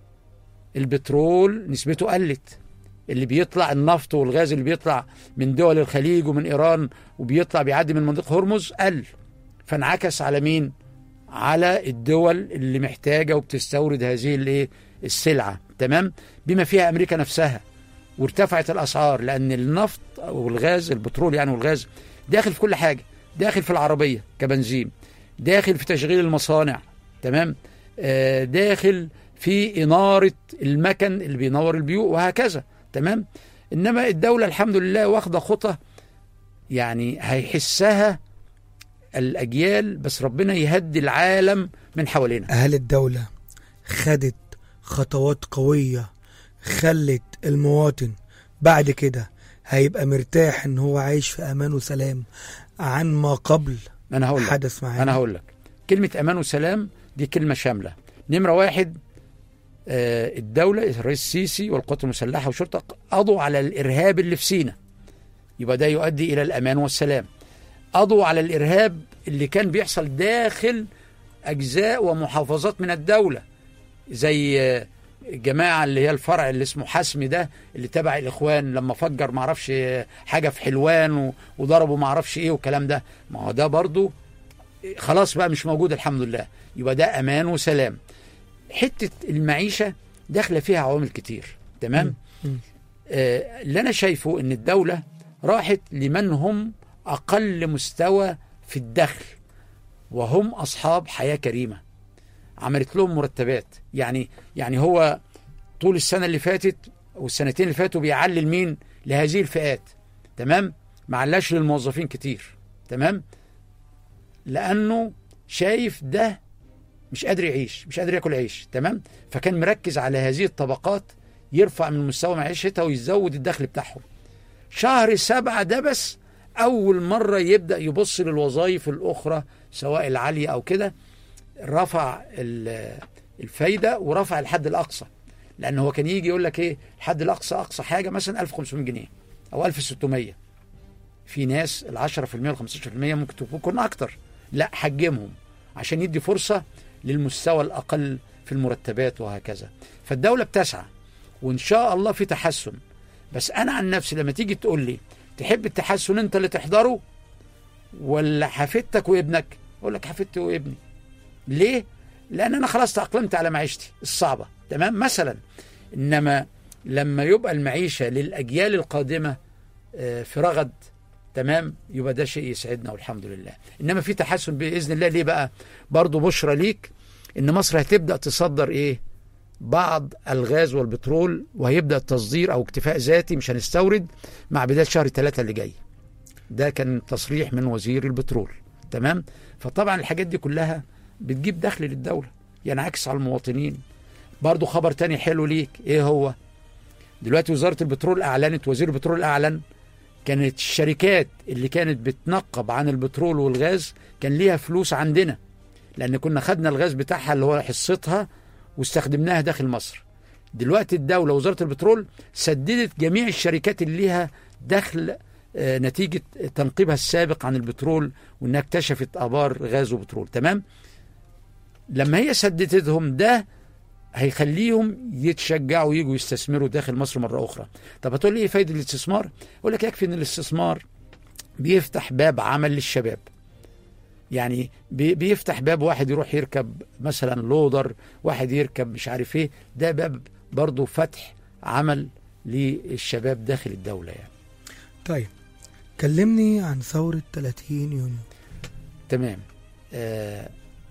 البترول نسبته قلت اللي بيطلع النفط والغاز اللي بيطلع من دول الخليج ومن ايران وبيطلع بيعدي من منطقه هرمز قل فانعكس على مين على الدول اللي محتاجه وبتستورد هذه الايه السلعه تمام بما فيها امريكا نفسها وارتفعت الاسعار لان النفط والغاز البترول يعني والغاز داخل في كل حاجه داخل في العربيه كبنزين داخل في تشغيل المصانع تمام آه داخل في اناره المكن اللي بينور البيوت وهكذا تمام انما الدوله الحمد لله واخده خطى يعني هيحسها الاجيال بس ربنا يهدي العالم من حوالينا هل الدولة خدت خطوات قوية خلت المواطن بعد كده هيبقى مرتاح ان هو عايش في امان وسلام عن ما قبل انا هقول لك حدث معانا انا هقول لك كلمه امان وسلام دي كلمه شامله نمره واحد آه، الدوله الرئيس السيسي والقوات المسلحه والشرطه قضوا على الارهاب اللي في سينا يبقى ده يؤدي الى الامان والسلام قضوا على الارهاب اللي كان بيحصل داخل اجزاء ومحافظات من الدوله زي آه، الجماعه اللي هي الفرع اللي اسمه حسمي ده اللي تبع الاخوان لما فجر معرفش آه، حاجه في حلوان و- وضربوا معرفش ايه والكلام ده ما هو ده برضو خلاص بقى مش موجود الحمد لله يبقى ده امان وسلام حته المعيشه داخله فيها عوامل كتير تمام مم. آه اللي انا شايفه ان الدوله راحت لمن هم اقل مستوى في الدخل وهم اصحاب حياه كريمه عملت لهم مرتبات يعني يعني هو طول السنه اللي فاتت والسنتين اللي فاتوا بيعلل مين لهذه الفئات تمام ما علاش للموظفين كتير تمام لانه شايف ده مش قادر يعيش مش قادر ياكل عيش تمام فكان مركز على هذه الطبقات يرفع من مستوى معيشتها ويزود الدخل بتاعهم شهر سبعة ده بس أول مرة يبدأ يبص للوظائف الأخرى سواء العالية أو كده رفع ال- الفايدة ورفع الحد الأقصى لأن هو كان يجي يقول لك إيه الحد الأقصى أقصى حاجة مثلا 1500 جنيه أو 1600 في ناس ال 10% وال 15% ممكن تكون أكتر لا حجمهم عشان يدي فرصة للمستوى الأقل في المرتبات وهكذا فالدولة بتسعى وإن شاء الله في تحسن بس أنا عن نفسي لما تيجي تقول لي تحب التحسن أنت اللي تحضره ولا حفيدتك وابنك أقول لك حفيدتي وابني ليه؟ لأن أنا خلاص تأقلمت على معيشتي الصعبة تمام مثلا إنما لما يبقى المعيشة للأجيال القادمة آه، في رغد تمام يبقى ده شيء يسعدنا والحمد لله انما في تحسن باذن الله ليه بقى برضو بشرى ليك ان مصر هتبدا تصدر ايه بعض الغاز والبترول وهيبدا التصدير او اكتفاء ذاتي مش هنستورد مع بدايه شهر ثلاثة اللي جاي ده كان تصريح من وزير البترول تمام فطبعا الحاجات دي كلها بتجيب دخل للدوله ينعكس على المواطنين برضو خبر تاني حلو ليك ايه هو دلوقتي وزاره البترول اعلنت وزير البترول اعلن كانت الشركات اللي كانت بتنقب عن البترول والغاز كان ليها فلوس عندنا لان كنا خدنا الغاز بتاعها اللي هو حصتها واستخدمناها داخل مصر دلوقتي الدولة وزارة البترول سددت جميع الشركات اللي ليها دخل آه، نتيجة تنقيبها السابق عن البترول وانها اكتشفت ابار غاز وبترول تمام لما هي سددتهم ده هيخليهم يتشجعوا يجوا يستثمروا داخل مصر مرة أخرى طب هتقول لي إيه فايدة الاستثمار أقول لك يكفي أن الاستثمار بيفتح باب عمل للشباب يعني بي- بيفتح باب واحد يروح يركب مثلا لودر واحد يركب مش عارف ايه ده باب برضه فتح عمل للشباب داخل الدولة يعني طيب كلمني عن ثورة 30 يونيو تمام آه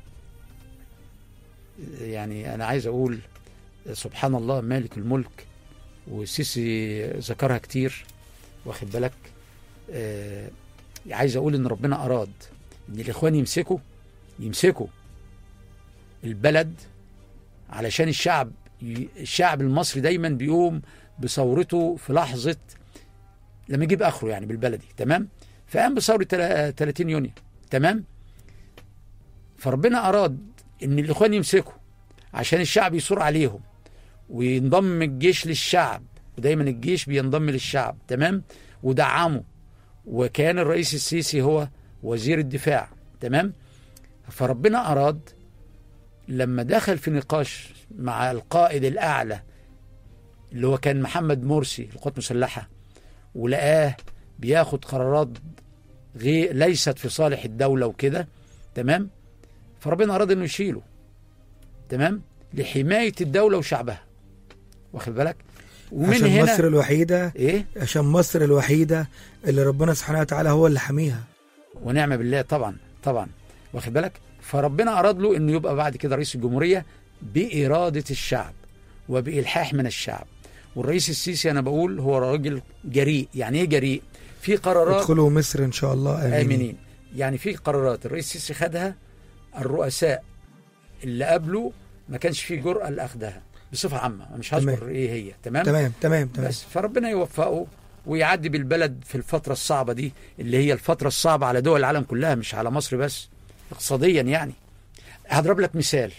يعني انا عايز اقول سبحان الله مالك الملك والسيسي ذكرها كتير واخد بالك آه عايز اقول ان ربنا اراد ان الاخوان يمسكوا يمسكوا البلد علشان الشعب ي- الشعب المصري دايما بيقوم بثورته في لحظه لما يجيب اخره يعني بالبلدي تمام فقام بثوره تلا- 30 يونيو تمام فربنا اراد ان الاخوان يمسكوا عشان الشعب يثور عليهم وينضم الجيش للشعب ودايما الجيش بينضم للشعب تمام ودعمه وكان الرئيس السيسي هو وزير الدفاع تمام فربنا اراد لما دخل في نقاش مع القائد الاعلى اللي هو كان محمد مرسي القوات المسلحه ولقاه بياخد قرارات غير ليست في صالح الدوله وكده تمام فربنا اراد انه يشيله تمام لحمايه الدوله وشعبها واخد بالك ومن عشان هنا مصر الوحيدة ايه عشان مصر الوحيدة اللي ربنا سبحانه وتعالى هو اللي حاميها ونعم بالله طبعا طبعا واخد بالك فربنا اراد له انه يبقى بعد كده رئيس الجمهوريه باراده الشعب وبالحاح من الشعب والرئيس السيسي انا بقول هو راجل جريء يعني ايه جريء في قرارات ادخلوا مصر ان شاء الله امين امنين يعني في قرارات الرئيس السيسي خدها الرؤساء اللي قبله ما كانش فيه جرأة لاخدها بصفه عامه أنا مش هذكر تمام. ايه هي تمام تمام تمام تمام بس فربنا يوفقه ويعدي بالبلد في الفترة الصعبة دي اللي هي الفترة الصعبة على دول العالم كلها مش على مصر بس اقتصاديا يعني هضرب لك مثال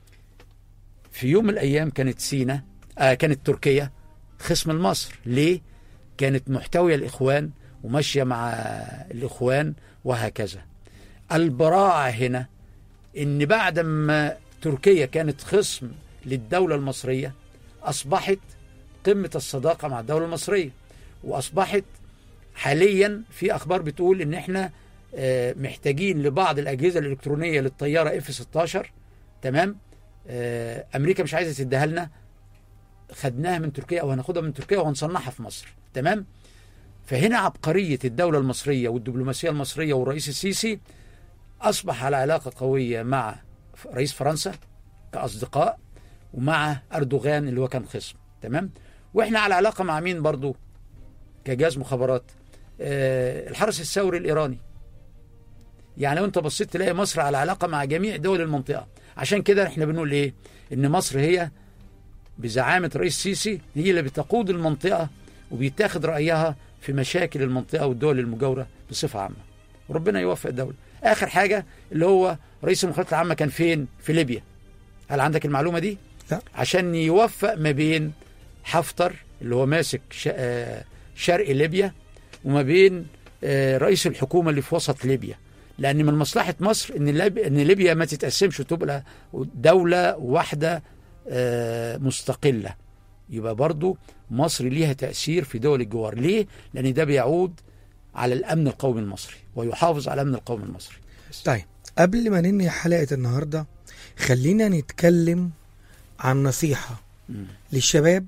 في يوم من الأيام كانت سينا آه كانت تركيا خصم لمصر ليه؟ كانت محتوية الإخوان وماشية مع الإخوان وهكذا البراعة هنا إن بعد ما تركيا كانت خصم للدولة المصرية أصبحت قمة الصداقة مع الدولة المصرية وأصبحت حاليا في أخبار بتقول إن إحنا آه، محتاجين لبعض الأجهزة الإلكترونية للطيارة اف 16 تمام آه، أمريكا مش عايزة تديها لنا خدناها من تركيا أو هناخدها من تركيا وهنصنعها في مصر تمام فهنا عبقرية الدولة المصرية والدبلوماسية المصرية والرئيس السيسي أصبح على علاقة قوية مع رئيس فرنسا كأصدقاء ومع أردوغان اللي هو كان خصم تمام واحنا على علاقه مع مين برضو كجهاز مخابرات آه الحرس الثوري الايراني يعني لو انت بصيت تلاقي مصر على علاقه مع جميع دول المنطقه عشان كده احنا بنقول ايه ان مصر هي بزعامه رئيس السيسي هي اللي بتقود المنطقه وبيتاخد رايها في مشاكل المنطقه والدول المجاوره بصفه عامه وربنا يوفق الدوله اخر حاجه اللي هو رئيس المخابرات العامه كان فين في ليبيا هل عندك المعلومه دي لا. عشان يوفق ما بين حفتر اللي هو ماسك ش- آه، شرق ليبيا وما بين آه، رئيس الحكومه اللي في وسط ليبيا لان من مصلحه مصر ان ليب- ان ليبيا ما تتقسمش وتبقى دوله واحده آه، مستقله يبقى برضو مصر ليها تاثير في دول الجوار ليه لان ده بيعود على الامن القومي المصري ويحافظ على الامن القومي المصري طيب قبل ما ننهي حلقة النهاردة خلينا نتكلم عن نصيحة مم. للشباب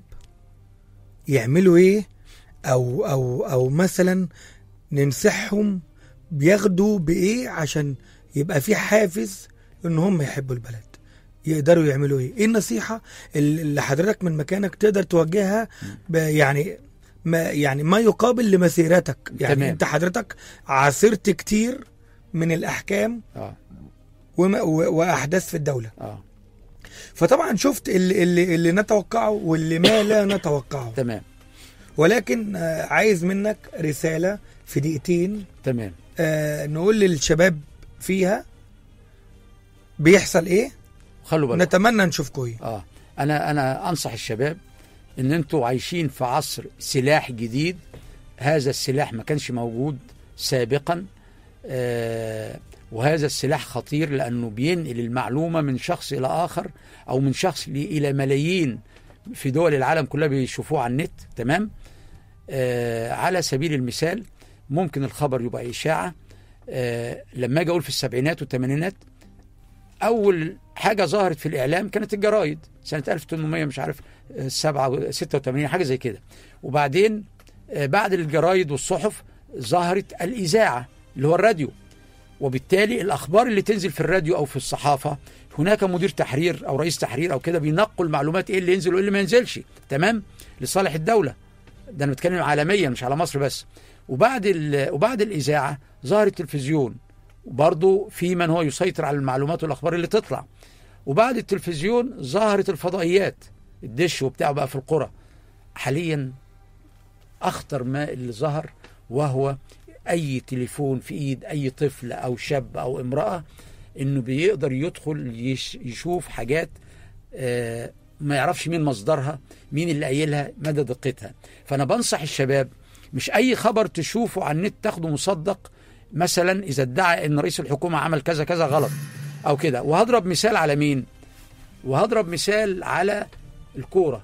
يعملوا ايه او او او مثلا ننصحهم بياخدوا بايه عشان يبقى في حافز ان هم يحبوا البلد يقدروا يعملوا ايه ايه النصيحة اللي حضرتك من مكانك تقدر توجهها ب- يعني ما يعني ما يقابل لمسيرتك يعني تمام. انت حضرتك عاصرت كتير من الاحكام اه وما و- واحداث في الدوله اه فطبعا شفت اللي, اللي, اللي نتوقعه واللي ما لا نتوقعه تمام ولكن آه، عايز منك رساله في دقيقتين تمام آه، نقول للشباب فيها بيحصل ايه خلوا بالكم نتمنى نشوفكم ايه اه انا انا انصح الشباب ان انتوا عايشين في عصر سلاح جديد هذا السلاح ما كانش موجود سابقا آه وهذا السلاح خطير لانه بينقل المعلومه من شخص الى اخر او من شخص ل- الى ملايين في دول العالم كلها بيشوفوه على النت تمام آه على سبيل المثال ممكن الخبر يبقى اشاعه آه لما اجي اقول في السبعينات والثمانينات اول حاجه ظهرت في الاعلام كانت الجرايد سنه 1800 مش عارف آه، 7 86 حاجه زي كده وبعدين آه، بعد الجرايد والصحف ظهرت الاذاعه اللي هو الراديو وبالتالي الاخبار اللي تنزل في الراديو او في الصحافه هناك مدير تحرير او رئيس تحرير او كده بينقوا المعلومات ايه اللي ينزل وايه اللي ما ينزلش تمام لصالح الدوله ده انا بتكلم عالميا مش على مصر بس وبعد ال- وبعد الاذاعه ظهر التلفزيون وبرضه في من هو يسيطر على المعلومات والاخبار اللي تطلع وبعد التلفزيون ظهرت الفضائيات الدش وبتاع بقى في القرى حاليا اخطر ما اللي ظهر وهو اي تليفون في ايد اي طفل او شاب او امراه انه بيقدر يدخل يش يشوف حاجات آه، ما يعرفش مين مصدرها مين اللي قايلها مدى دقتها فانا بنصح الشباب مش اي خبر تشوفه على النت تاخده مصدق مثلا اذا ادعى ان رئيس الحكومه عمل كذا كذا غلط او كده وهضرب مثال على مين وهضرب مثال على الكوره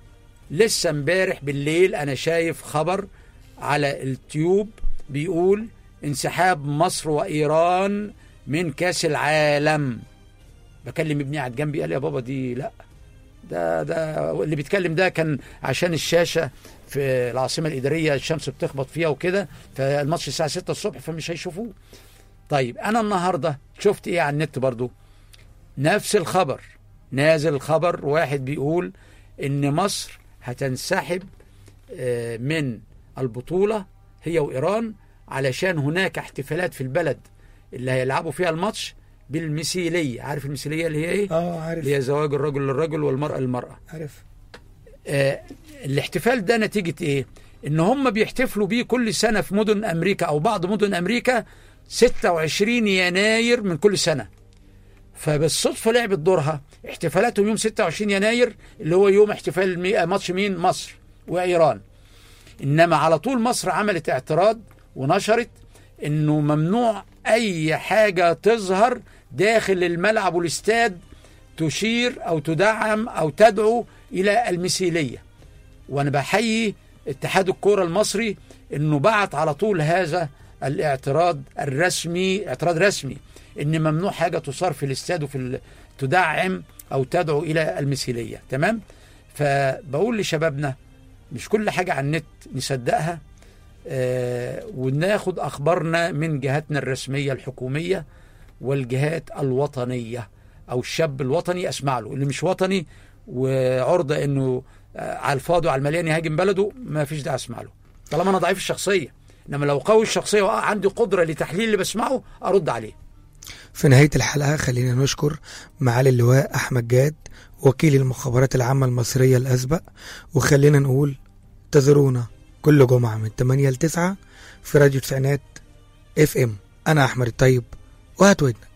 لسه امبارح بالليل انا شايف خبر على التيوب بيقول انسحاب مصر وايران من كاس العالم بكلم ابني قاعد جنبي قال لي يا بابا دي لا ده ده اللي بيتكلم ده كان عشان الشاشه في العاصمه الاداريه الشمس بتخبط فيها وكده فالماتش الساعه 6 الصبح فمش هيشوفوه طيب انا النهارده شفت ايه على النت برضو نفس الخبر نازل الخبر واحد بيقول ان مصر هتنسحب آه، من البطوله هي وايران علشان هناك احتفالات في البلد اللي هيلعبوا فيها الماتش بالمثيليه عارف المثيليه اللي هي ايه اه عارف اللي هي زواج الرجل للرجل والمراه للمراه عارف آه، الاحتفال ده نتيجة ايه ان هم بيحتفلوا بيه كل سنة في مدن امريكا او بعض مدن امريكا 26 يناير من كل سنة فبالصدفة لعبت دورها احتفالاتهم يوم 26 يناير اللي هو يوم احتفال مي- ماتش مين مصر وايران انما على طول مصر عملت اعتراض ونشرت انه ممنوع اي حاجة تظهر داخل الملعب والاستاد تشير او تدعم او تدعو الى المثيليه وانا بحيي اتحاد الكوره المصري انه بعت على طول هذا الاعتراض الرسمي اعتراض رسمي ان ممنوع حاجه تصار في الاستاد وفي ال- تدعم او تدعو الى المثيليه تمام فبقول لشبابنا مش كل حاجه على النت نصدقها آه وناخد اخبارنا من جهاتنا الرسميه الحكوميه والجهات الوطنيه او الشاب الوطني اسمع له اللي مش وطني وعرضه انه آه، على الفاضي وعلى المليان يهاجم بلده ما فيش داعي اسمع له طالما انا ضعيف الشخصيه انما لو قوي الشخصيه وعندي قدره لتحليل اللي بسمعه ارد عليه في نهاية الحلقة خلينا نشكر معالي اللواء أحمد جاد وكيل المخابرات العامة المصرية الأسبق وخلينا نقول انتظرونا كل جمعة من 8 ل 9 في راديو تسعينات اف ام أنا أحمد الطيب وهات ودنك